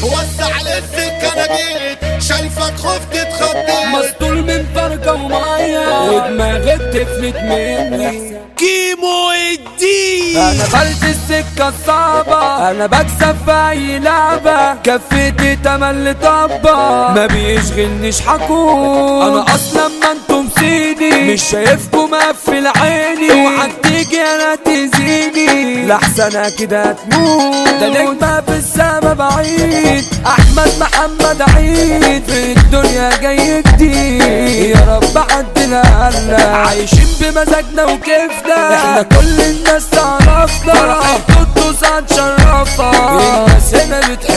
وسع للسكة انا جيت شايفك خفت اتخضيت مسطول من فرقة ومية ودماغي بتفلت مني كيمو الدين انا برد السكة الصعبة انا بكسب في اي لعبة كفيتي تملي طبة ما بيشغلنيش حكون انا اصلا ما انتم سيدي مش شايفكم مقفل عيني اوعى تيجي انا تزيني لحسن كده هتموت ده نجمة في السما بعيد احمد محمد عيد في الدنيا جاي جديد يا رب عدنا هلا عايشين بمزاجنا وكيفنا احنا كل الناس تعرفنا فرحة قدوس هتشرفها الناس هنا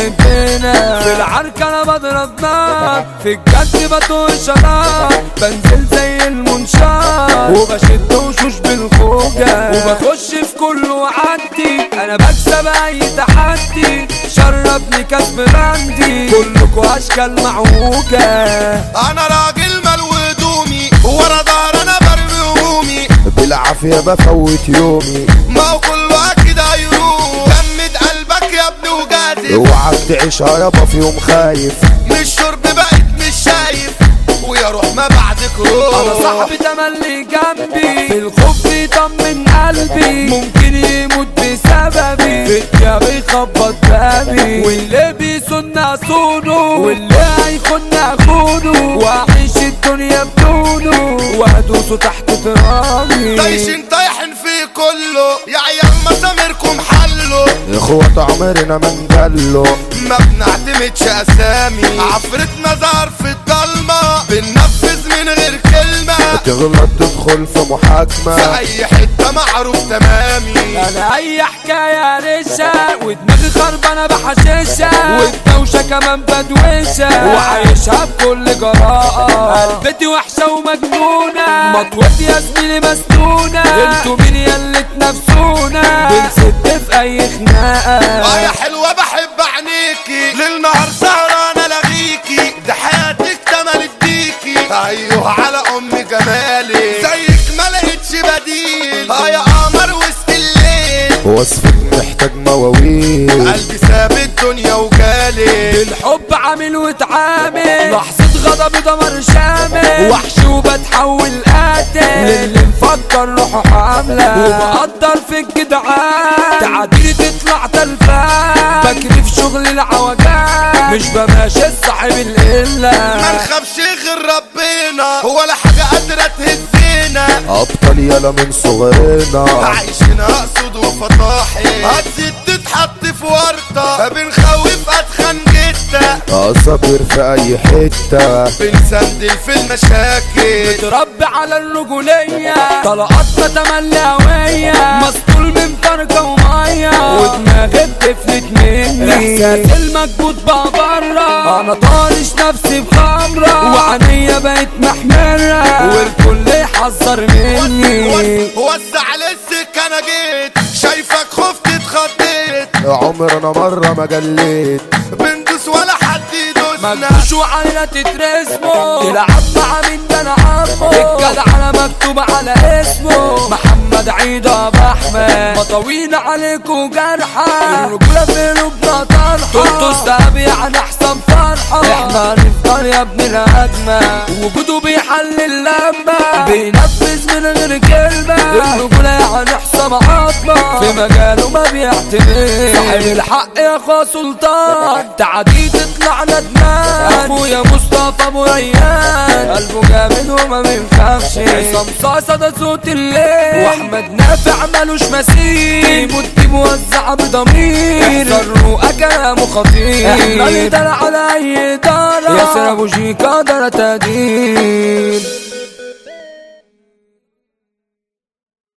بتحبنا في العركة انا بضرب نار في الجد بطول شراب بنزل زي المنشار وبشد وشوش بالخوجة وبخش في كله وعدي انا بكسب اي تحدي شربني كاس براندي كلكوا اشكال معوجة انا راجل ملو هدومي ورا دار انا برمي همومي بالعافية بفوت يومي ما هو كله اكيد هيروح جمد قلبك يا ابني وجازف اوعك تعيشها يابا في يوم خايف مش شرب بقيت مش شايف ويا روح ما بعدك روح انا صاحبي تملي جنبي في الخوف يطمن قلبي ممكن يموت بسببي في الدنيا بيخبط بابي واللي بيسن اصونه واللي هيخن اخونه واعيش الدنيا بدونه وادوسه تحت ترابي طايشين طايحين في كله يا عيال مسامركم حلوا اخوات عمرنا من قاله ما بنعتمدش اسامي عفرتنا ظهر في الضلمه بننفذ من غير كلمه تغلط تدخل في في محاكمة اي حته معروف تمامي انا اي حكايه رشة ودماغي خربانه بحشيشة والدوشه كمان بدوشه وعايشها بكل جراءه قلبتي وحشه ومجنونه مطوتي يا زميلي مسنونه انتوا مين يا اللي تنافسونا بنسد في اي اه خناقه يا حلوه بحب عينيكي ليل نهار سهرانه الاغيكي ده حياتك تملت بيكي ايوه على ام جمالي زيك ما لقيتش بديل اه يا قمر وسط الليل وصفك محتاج مواويل قلبي ساب الدنيا وجالي الحب عامل واتعامل لحظة غضب دمر شامل وحش وبتحول قاتل للي مفكر روحه حاملة وبقدر في الجدعان تعديلي تطلع تلفان بجري في شغل العوجان مش بماشي صاحب ما القلة نخافش غير ربنا ولا حاجه قادره تهزينا ابطال يلا من صغرنا عايشين اقصد وفطاحي هتزيد تتحط في ورطه بنخوف اتخن جدا اصابر في اي حتة بنسندل في المشاكل متربي على الرجولية طلقاتنا تملي هوية مسطول من فرقة ومية ودماغي بتفلت مني احساس المكبوت بقى برا انا طارش نفسي بخمرة وعينيا بقت محمرة والكل يحذر مني وسع للسكة انا جيت شايفك خفت اتخضيت عمرنا مرة ما جليت بندوس ولا حد يدوسنا مجوش وعلينا تترسموا تلعب مع مين ده انا عمو الجدع على مكتوب على اسمه محمد عيد ابو احمد مطاوين عليكوا جرحى الرجوله في قلوبنا طرحه تلطس دهب يعني احسن فرحه احنا هنفضل يا ابن الهجمه وجوده بيحل اللمه بينفذ من غير كلمه الرجوله يعني حسام عظمه في مجاله ما بيعتمد صاحب الحق يا اخويا سلطان تعدي تطلع ندمان اخويا مصطفى ابو ريان قلبه جامد وما بينخافش عصام صاصة ده صوت الليل واحمد نافع مالوش مثيل مدي موزع بضمير احذر كلامه خطير احنا ندار على اي دارة ياسر ابو شيكا دار تقدير